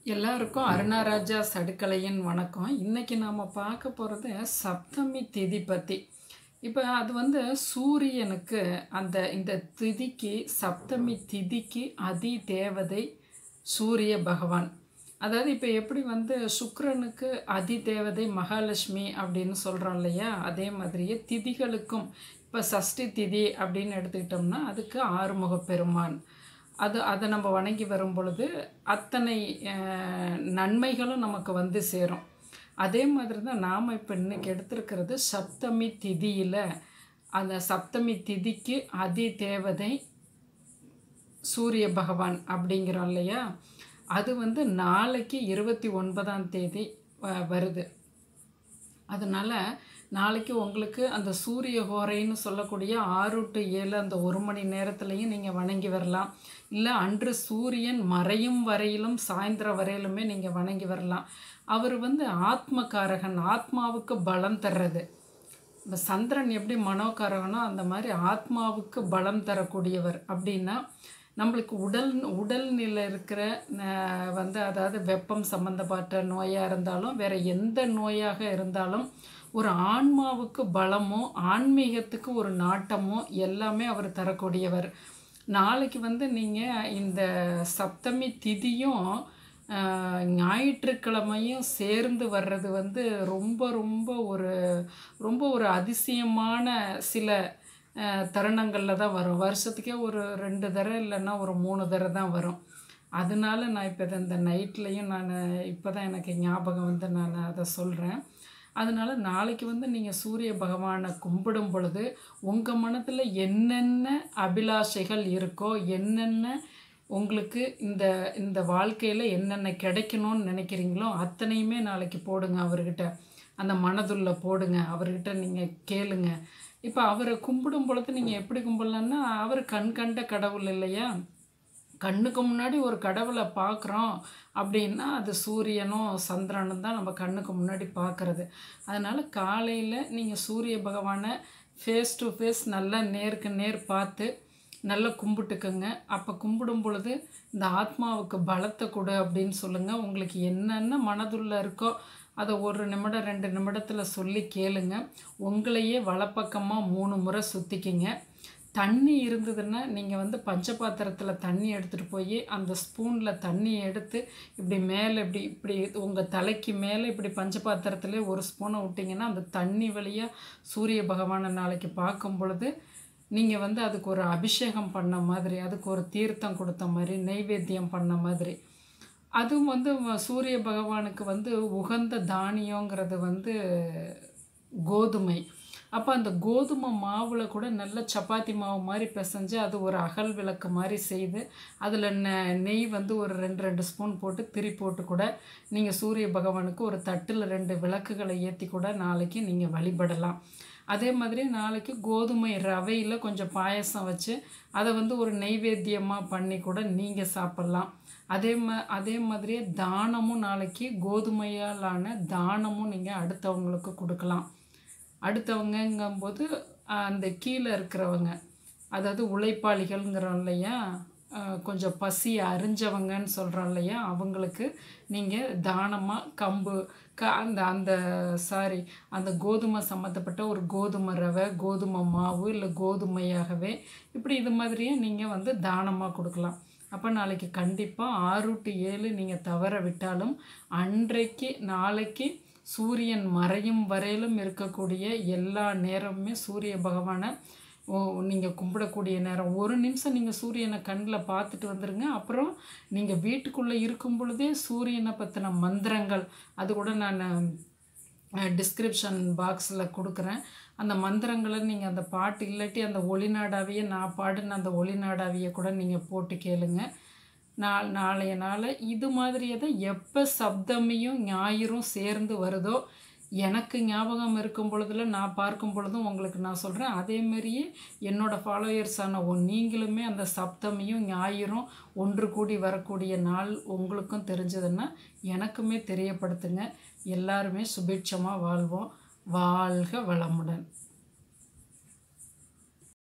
எல்லாருக்கும் அருணாராஜா சடுக்கலையின் வணக்கம் இன்னைக்கு நாம் பார்க்க போகிறது சப்தமி திதி பற்றி இப்போ அது வந்து சூரியனுக்கு அந்த இந்த திதிக்கு சப்தமி திதிக்கு அதி தேவதை சூரிய பகவான் அதாவது இப்போ எப்படி வந்து சுக்கிரனுக்கு அதி தேவதை மகாலட்சுமி அப்படின்னு சொல்கிறோம் இல்லையா அதே மாதிரியே திதிகளுக்கும் இப்போ சஷ்டி திதி அப்படின்னு எடுத்துக்கிட்டோம்னா அதுக்கு ஆறுமுக பெருமான் அது அதை நம்ம வணங்கி வரும் பொழுது அத்தனை அஹ், நன்மைகளும் நமக்கு வந்து சேரும் அதே மாதிரி தான் நாம் இப்போ இன்னைக்கு எடுத்திருக்கிறது சப்தமி திதியில் அந்த சப்தமி திதிக்கு அதி தேவதை சூரிய பகவான் அப்படிங்கிறோம் இல்லையா அது வந்து நாளைக்கு இருபத்தி ஒன்பதாம் தேதி வ- வருது அதனால் நாளைக்கு உங்களுக்கு அந்த சூரிய ஹோரைன்னு சொல்லக்கூடிய ஆறு டு ஏழு அந்த ஒரு மணி நேரத்துலையும் நீங்கள் வணங்கி வரலாம் இல்லை அன்று சூரியன் மறையும் வரையிலும் சாயந்தரம் வரையிலுமே நீங்கள் வணங்கி வரலாம் அவர் வந்து ஆத்மகாரகன் ஆத்மாவுக்கு பலம் தர்றது இப்போ சந்திரன் எப்படி மனோகாரகனோ அந்த மாதிரி ஆத்மாவுக்கு பலம் தரக்கூடியவர் அப்படின்னா நம்மளுக்கு உடல் உடல் நிலை இருக்கிற அஹ், வந்து அதாவது வெப்பம் சம்மந்தப்பட்ட நோயாக இருந்தாலும் வேற எந்த நோயாக இருந்தாலும் ஒரு ஆன்மாவுக்கு பலமோ ஆன்மீகத்துக்கு ஒரு நாட்டமோ எல்லாமே அவர் தரக்கூடியவர் நாளைக்கு வந்து நீங்கள் இந்த சப்தமி திதியும் ஆஹ், ஞாயிற்றுக்கிழமையும் சேர்ந்து வர்றது வந்து ரொம்ப ரொம்ப ஒரு ரொம்ப ஒரு அதிசயமான சில தருணங்களில் தான் வரும் வருஷத்துக்கே ஒரு ரெண்டு தடவை இல்லைன்னா ஒரு மூணு தடவை தான் வரும் அதனால நான் இப்போ இந்த நைட்லேயும் நான் இப்போ தான் எனக்கு ஞாபகம் வந்து நான் அதை சொல்கிறேன் அதனால நாளைக்கு வந்து நீங்கள் சூரிய பகவானை கும்பிடும் பொழுது உங்கள் மனத்தில் என்னென்ன அபிலாஷைகள் இருக்கோ என்னென்ன உங்களுக்கு இந்த இந்த வாழ்க்கையில் என்னென்ன கிடைக்கணும்னு நினைக்கிறீங்களோ அத்தனையுமே நாளைக்கு போடுங்க அவர்கிட்ட அந்த மனதுள்ள போடுங்க அவர்கிட்ட நீங்கள் கேளுங்க இப்போ அவரை கும்பிடும் பொழுது நீங்கள் எப்படி கும்பிடலான்னா அவர் கண் கண்ட கடவுள் இல்லையா கண்ணுக்கு முன்னாடி ஒரு கடவுளை பார்க்குறோம் அப்படின்னா அது சூரியனும் சந்திரனும் தான் நம்ம கண்ணுக்கு முன்னாடி பார்க்குறது அதனால் காலையில் நீங்கள் சூரிய பகவானை ஃபேஸ் டு ஃபேஸ் நல்லா நேருக்கு நேர் பார்த்து நல்லா கும்பிட்டுக்குங்க அப்போ கும்பிடும் பொழுது இந்த ஆத்மாவுக்கு பலத்தை கொடு அப்படின்னு சொல்லுங்கள் உங்களுக்கு என்னென்ன மனதுள்ள இருக்கோ அதை ஒரு நிமிடம் ரெண்டு நிமிடத்தில் சொல்லி கேளுங்க உங்களையே வலப்பக்கமாக மூணு முறை சுற்றிக்கிங்க தண்ணி இருந்ததுன்னா நீங்கள் வந்து பஞ்சபாத்திரத்தில் தண்ணி எடுத்துகிட்டு போய் அந்த ஸ்பூனில் தண்ணியை எடுத்து இப்படி மேலே இப்படி இப்படி உங்கள் தலைக்கு மேலே இப்படி பஞ்சபாத்திரத்திலே ஒரு ஸ்பூனை விட்டிங்கன்னா அந்த தண்ணி வழியாக சூரிய பகவானை நாளைக்கு பார்க்கும் பொழுது நீங்கள் வந்து அதுக்கு ஒரு அபிஷேகம் பண்ண மாதிரி அதுக்கு ஒரு தீர்த்தம் கொடுத்த மாதிரி நெய்வேத்தியம் பண்ண மாதிரி அதுவும் வந்து வ- சூரிய பகவானுக்கு வந்து உகந்த தானியங்கிறது வந்து கோதுமை அப்போ அந்த கோதுமை மாவில் கூட நல்ல சப்பாத்தி மாவு மாதிரி பிசைஞ்சு அது ஒரு அகல் விளக்கு மாதிரி செய்து அதில் நெய் வந்து ஒரு ரெண்டு ரெண்டு ஸ்பூன் போட்டு திரி போட்டு கூட நீங்கள் சூரிய பகவானுக்கு ஒரு தட்டில் ரெண்டு விளக்குகளை ஏற்றி கூட நாளைக்கு நீங்கள் வழிபடலாம் அதே மாதிரி நாளைக்கு கோதுமை ரவையில் கொஞ்சம் பாயசம் வச்சு அதை வந்து ஒரு நெய்வேத்தியமாக பண்ணி கூட நீங்கள் சாப்பிட்லாம் அதே மா அதே மாதிரியே தானமும் நாளைக்கு கோதுமையாலான தானமும் நீங்கள் அடுத்தவங்களுக்கு கொடுக்கலாம் அடுத்தவங்கங்கும்போது அந்த கீழே இருக்கிறவங்க அதாவது உழைப்பாளிகள்ங்கிறோம் இல்லையா அஹ் கொஞ்சம் பசி அறிஞ்சவங்கன்னு சொல்கிறோம் இல்லையா அவங்களுக்கு நீங்கள் தானமாக கம்பு க அந்த அந்த சாரி அந்த கோதுமை சம்மந்தப்பட்ட ஒரு கோதுமை ரவை கோதுமை மாவு இல்லை கோதுமையாகவே இப்படி இது மாதிரியே நீங்கள் வந்து தானமாக கொடுக்கலாம் அப்போ நாளைக்கு கண்டிப்பாக ஆறு டு ஏழு நீங்கள் தவற விட்டாலும் அன்றைக்கு நாளைக்கு சூரியன் மறையும் வரையிலும் இருக்கக்கூடிய எல்லா நேரமுமே சூரிய பகவானை நீங்கள் கும்பிடக்கூடிய நேரம் ஒரு நிமிஷம் நீங்கள் சூரியனை கண்ணில் பார்த்துட்டு வந்துடுங்க அப்புறம் நீங்கள் வீட்டுக்குள்ளே இருக்கும் பொழுதே சூரியனை பற்றின மந்திரங்கள் அது கூட நான் டிஸ்கிரிப்ஷன் பாக்ஸில் கொடுக்குறேன் அந்த மந்திரங்களை நீங்கள் அந்த பாட்டு இல்லாட்டி அந்த ஒளிநாடாவியை நான் பாடின அந்த ஒளிநாடாவியை கூட நீங்கள் போட்டு கேளுங்க நாள் நாளைய நாள் இது மாதிரியே தான் எப்போ சப்தமியும் ஞாயிறும் சேர்ந்து வருதோ எனக்கு ஞாபகம் இருக்கும் பொழுதுல நான் பார்க்கும் பொழுதும் உங்களுக்கு நான் சொல்கிறேன் அதே மாதிரியே என்னோடய ஃபாலோயர்ஸான ஒன் நீங்களுமே அந்த சப்தமியும் ஞாயிறும் ஒன்று கூடி வரக்கூடிய நாள் உங்களுக்கும் தெரிஞ்சதுன்னா எனக்குமே தெரியப்படுத்துங்க எல்லாருமே சுபிட்சமாக வாழ்வோம் வாழ்க வளமுடன்